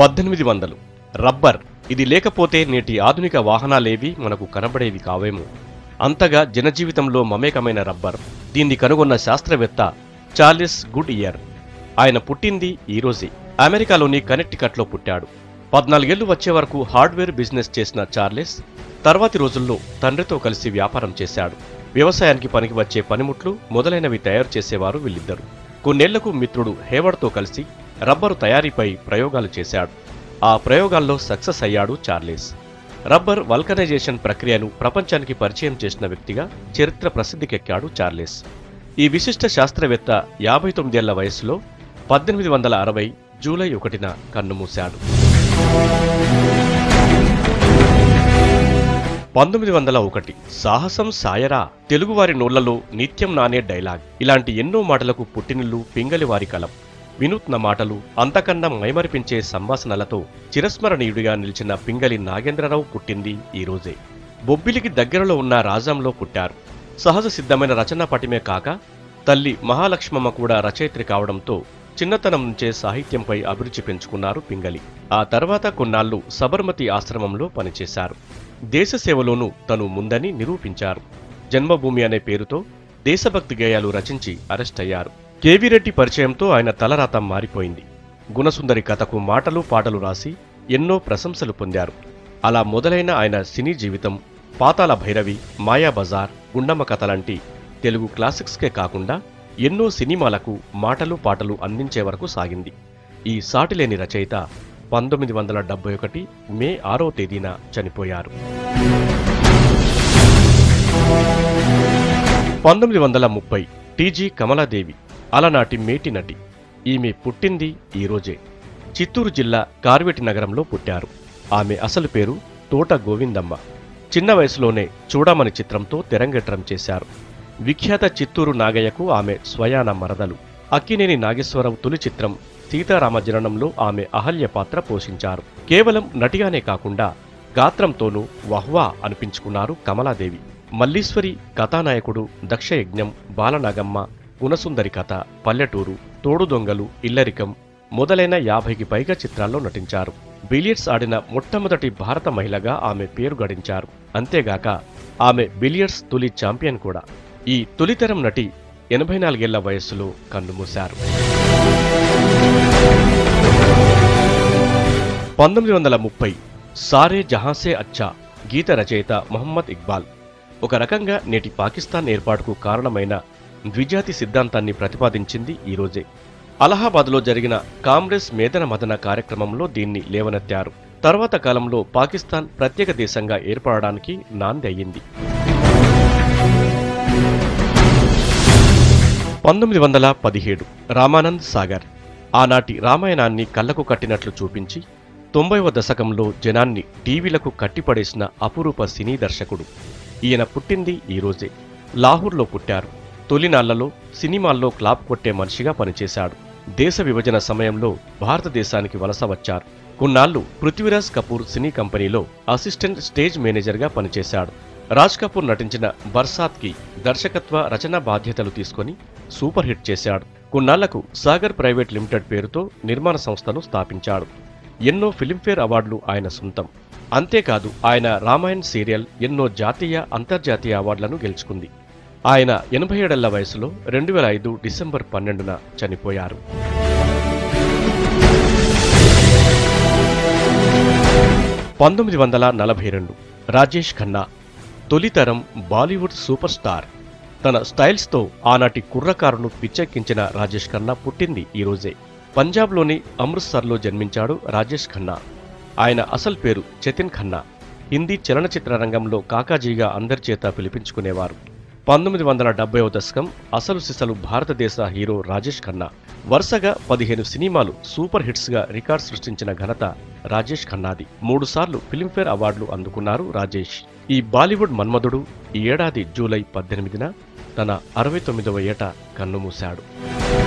పద్దెనిమిది వందలు రబ్బర్ ఇది లేకపోతే నేటి ఆధునిక వాహనాలేవి మనకు కనబడేవి కావేమో అంతగా జనజీవితంలో మమేకమైన రబ్బర్ దీన్ని కనుగొన్న శాస్త్రవేత్త చార్లెస్ గుడ్ ఇయర్ ఆయన పుట్టింది ఈ రోజే అమెరికాలోని కనెక్టికట్లో పుట్టాడు పద్నాలుగేళ్లు వచ్చే వరకు హార్డ్వేర్ బిజినెస్ చేసిన చార్లెస్ తర్వాతి రోజుల్లో తండ్రితో కలిసి వ్యాపారం చేశాడు వ్యవసాయానికి పనికి వచ్చే పనిముట్లు మొదలైనవి తయారు చేసేవారు వీళ్ళిద్దరు కొన్నేళ్లకు మిత్రుడు హేవర్డ్తో కలిసి రబ్బరు తయారీపై ప్రయోగాలు చేశాడు ఆ ప్రయోగాల్లో సక్సెస్ అయ్యాడు చార్లెస్ రబ్బర్ వల్కనైజేషన్ ప్రక్రియను ప్రపంచానికి పరిచయం చేసిన వ్యక్తిగా చరిత్ర ప్రసిద్ధికెక్కాడు చార్లెస్ ఈ విశిష్ట శాస్త్రవేత్త యాభై తొమ్మిదేళ్ల వయసులో పద్దెనిమిది వందల అరవై జూలై ఒకటిన కన్నుమూశాడు పంతొమ్మిది వందల ఒకటి సాహసం సాయరా తెలుగువారి నోళ్లలో నిత్యం నానే డైలాగ్ ఇలాంటి ఎన్నో మాటలకు పుట్టినిల్లు పింగలివారి కలం వినూత్న మాటలు అంతకన్నా మైమరిపించే సంభాషణలతో చిరస్మరణీయుడిగా నిలిచిన పింగళి నాగేంద్రరావు పుట్టింది ఈ రోజే బొబ్బిలికి దగ్గరలో ఉన్న రాజంలో పుట్టారు సహజ సిద్ధమైన రచనా పటిమే కాక తల్లి మహాలక్ష్మమ్మ కూడా రచయిత్రి కావడంతో చిన్నతనం నుంచే సాహిత్యంపై అభిరుచి పెంచుకున్నారు పింగళి ఆ తర్వాత కొన్నాళ్లు సబర్మతి ఆశ్రమంలో పనిచేశారు దేశ సేవలోనూ తను ముందని నిరూపించారు జన్మభూమి అనే పేరుతో దేశభక్తి గేయాలు రచించి అరెస్ట్ అయ్యారు కేవీరెడ్డి పరిచయంతో ఆయన తలరాత మారిపోయింది గుణసుందరి కథకు మాటలు పాటలు రాసి ఎన్నో ప్రశంసలు పొందారు అలా మొదలైన ఆయన సినీ జీవితం పాతాల భైరవి మాయాబజార్ గుండమ్మ కథ లాంటి తెలుగు క్లాసిక్స్కే కాకుండా ఎన్నో సినిమాలకు మాటలు పాటలు అందించే వరకు సాగింది ఈ సాటిలేని రచయిత పంతొమ్మిది వందల డెబ్బై ఒకటి మే ఆరో తేదీన చనిపోయారు పంతొమ్మిది వందల ముప్పై టీజీ కమలాదేవి అలనాటి మేటి నటి ఈమె పుట్టింది ఈ రోజే చిత్తూరు జిల్లా కార్వేటి నగరంలో పుట్టారు ఆమె అసలు పేరు తోట గోవిందమ్మ చిన్న వయసులోనే చూడమని చిత్రంతో తెరంగేట్రం చేశారు విఖ్యాత చిత్తూరు నాగయ్యకు ఆమె స్వయాన మరదలు అక్కినేని నాగేశ్వరరావు తొలి చిత్రం సీతారామ జననంలో ఆమె అహల్య పాత్ర పోషించారు కేవలం నటిగానే కాకుండా గాత్రంతోనూ వహ్వా అనిపించుకున్నారు కమలాదేవి మల్లీశ్వరి కథానాయకుడు దక్షయజ్ఞం బాలనాగమ్మ గుణసుందరి కథ పల్లెటూరు తోడు దొంగలు ఇల్లరికం మొదలైన యాభైకి పైగా చిత్రాల్లో నటించారు బిలియర్డ్స్ ఆడిన మొట్టమొదటి భారత మహిళగా ఆమె పేరు గడించారు అంతేగాక ఆమె బిలియర్డ్స్ తొలి ఛాంపియన్ కూడా ఈ తొలితరం నటి ఎనభై నాలుగేళ్ల వయస్సులో కన్నుమూశారు పంతొమ్మిది వందల ముప్పై సారే జహాసే అచ్చా గీత రచయిత మొహమ్మద్ ఇక్బాల్ ఒక రకంగా నేటి పాకిస్తాన్ ఏర్పాటుకు కారణమైన ద్విజాతి సిద్ధాంతాన్ని ప్రతిపాదించింది ఈ రోజే అలహాబాద్లో జరిగిన కాంగ్రెస్ మేధన మదన కార్యక్రమంలో దీన్ని లేవనెత్తారు తర్వాత కాలంలో పాకిస్తాన్ ప్రత్యేక దేశంగా ఏర్పడడానికి నాంది అయ్యింది పంతొమ్మిది వందల పదిహేడు రామానంద్ సాగర్ ఆనాటి రామాయణాన్ని కళ్ళకు కట్టినట్లు చూపించి తొంభైవ దశకంలో జనాన్ని టీవీలకు కట్టిపడేసిన అపురూప సినీ దర్శకుడు ఈయన పుట్టింది ఈ రోజే లాహూర్లో పుట్టారు తొలినాళ్లలో సినిమాల్లో క్లాప్ కొట్టే మనిషిగా పనిచేశాడు దేశ విభజన సమయంలో భారతదేశానికి వలస వచ్చారు కొన్నాళ్లు పృథ్వీరాజ్ కపూర్ సినీ కంపెనీలో అసిస్టెంట్ స్టేజ్ మేనేజర్గా పనిచేశాడు రాజ్ కపూర్ నటించిన బర్సాత్కి దర్శకత్వ రచనా బాధ్యతలు తీసుకొని సూపర్ హిట్ చేశాడు కొన్నాళ్లకు సాగర్ ప్రైవేట్ లిమిటెడ్ పేరుతో నిర్మాణ సంస్థను స్థాపించాడు ఎన్నో ఫిలింఫేర్ అవార్డులు ఆయన సొంతం అంతేకాదు ఆయన రామాయణ్ సీరియల్ ఎన్నో జాతీయ అంతర్జాతీయ అవార్డులను గెలుచుకుంది ఆయన ఎనభై ఏడేళ్ల వయసులో రెండు వేల ఐదు డిసెంబర్ పన్నెండున చనిపోయారు పంతొమ్మిది వందల నలభై రెండు రాజేష్ ఖన్నా తొలితరం బాలీవుడ్ సూపర్ స్టార్ తన స్టైల్స్తో ఆనాటి కుర్రకారును పిచ్చెక్కించిన రాజేష్ ఖన్నా పుట్టింది ఈ రోజే పంజాబ్లోని అమృత్సర్లో జన్మించాడు రాజేష్ ఖన్నా ఆయన అసలు పేరు చతిన్ ఖన్నా హిందీ చలనచిత్ర రంగంలో కాకాజీగా అందరి చేత పిలిపించుకునేవారు పంతొమ్మిది వందల డెబ్బైవ దశకం అసలు సిసలు భారతదేశ హీరో రాజేష్ ఖన్నా వరుసగా పదిహేను సినిమాలు సూపర్ హిట్స్గా రికార్డ్ సృష్టించిన ఘనత రాజేష్ ఖన్నాది మూడుసార్లు ఫిల్మ్ఫేర్ అవార్డులు అందుకున్నారు రాజేష్ ఈ బాలీవుడ్ మన్మధుడు ఈ ఏడాది జూలై పద్దెనిమిదిన తన అరవై తొమ్మిదవ ఏట కన్నుమూశాడు